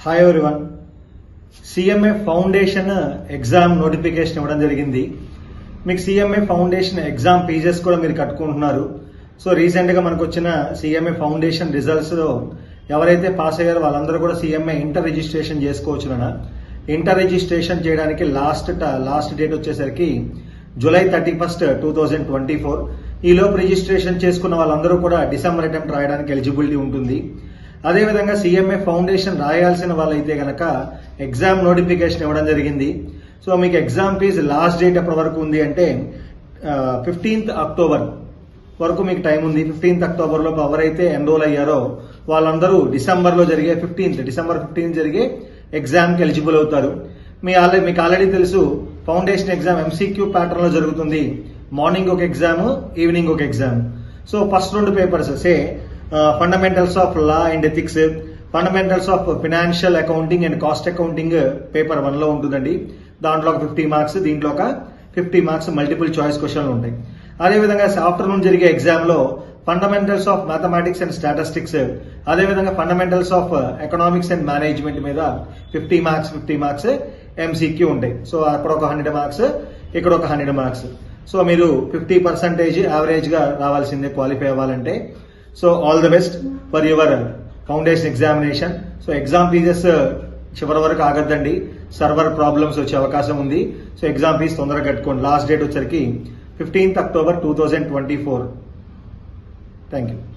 hi everyone CMA foundation exam notification ఇవ్వడం జరిగింది మీకు సిఎంఏ ఫౌండేషన్ ఎగ్జామ్ పేజెస్ కూడా మీరు కట్టుకుంటున్నారు సో రీసెంట్ గా మనకు వచ్చిన సిఎంఏ ఫౌండేషన్ రిజల్ట్స్ లో ఎవరైతే పాస్ అయ్యారో వాళ్ళందరూ కూడా సిఎంఏ ఇంటర్ రిజిస్ట్రేషన్ చేసుకోవచ్చు నాన్న ఇంటర్ రిజిస్ట్రేషన్ చేయడానికి లాస్ట్ లాస్ట్ డేట్ వచ్చేసరికి July thirty first two thousand twenty four ఈ లోపు రిజిస్ట్రేషన్ చేసుకున్న వాళ్ళందరూ కూడా డిసెంబర్ అటెంప్ట్ రాయడానికి ఎలిజిబిలిటీ ఉంటుంది అదేవిధంగా సిఎంఏ ఫౌండేషన్ రాయాల్సిన వాళ్ళైతే గనక ఎగ్జామ్ నోటిఫికేషన్ ఇవ్వడం జరిగింది సో మీకు ఎగ్జామ్ ఫీజు లాస్ట్ డేట్ ఎప్పటి వరకు ఉంది అంటే ఫిఫ్టీన్త్ అక్టోబర్ వరకు మీకు టైం ఉంది ఫిఫ్టీన్త్ అక్టోబర్ లోపు ఎవరైతే ఎన్రోల్ అయ్యారో వాళ్ళందరూ డిసెంబర్ లో జరిగే ఫిఫ్టీన్త్ డిసెంబర్ ఫిఫ్టీన్త్ జరిగే ఎగ్జామ్ కి ఎలిజిబుల్ అవుతారు మీ ఆల్రెడీ మీకు ఆల్రెడీ తెలుసు ఫౌండేషన్ ఎగ్జామ్ ఎంసీక్యూ ప్యాటర్న్ లో జరుగుతుంది మార్నింగ్ ఒక ఎగ్జామ్ ఈవినింగ్ ఒక ఎగ్జామ్ సో ఫస్ట్ రెండు papers say fundamentals of law and ethics fundamentals of financial accounting and cost accounting paper one లో ఉంటుందండి దాంట్లో ఒక ఫిఫ్టీ మార్క్స్ దీంట్లో ఒక ఫిఫ్టీ మార్క్స్ మల్టిపుల్ చాయిస్ క్వశ్చన్లు ఉంటాయి అదేవిధంగా ఆఫ్టర్నూన్ జరిగే ఎగ్జామ్ లో fundamentals of mathematics and statistics అదేవిధంగా fundamentals of economics and management మీద fifty marks fifty marks MCQ ఉంటాయి సో అక్కడ ఒక హండ్రెడ్ మార్క్స్ ఇక్కడ ఒక హండ్రెడ్ మార్క్స్ సో మీరు ఫిఫ్టీ పర్సెంటేజ్ యావరేజ్ గా రావాల్సిందే క్వాలిఫై అవ్వాలంటే so all the best for your foundation examination so exam fees చివరి వరకు ఆగద్దండి సర్వర్ ప్రాబ్లమ్స్ వచ్చే అవకాశం ఉంది సో ఎగ్జామ్ ఫీజు తొందరగా కట్టుకోండి లాస్ట్ డేట్ వచ్చరికి fifteenth October two thousand twenty four thank you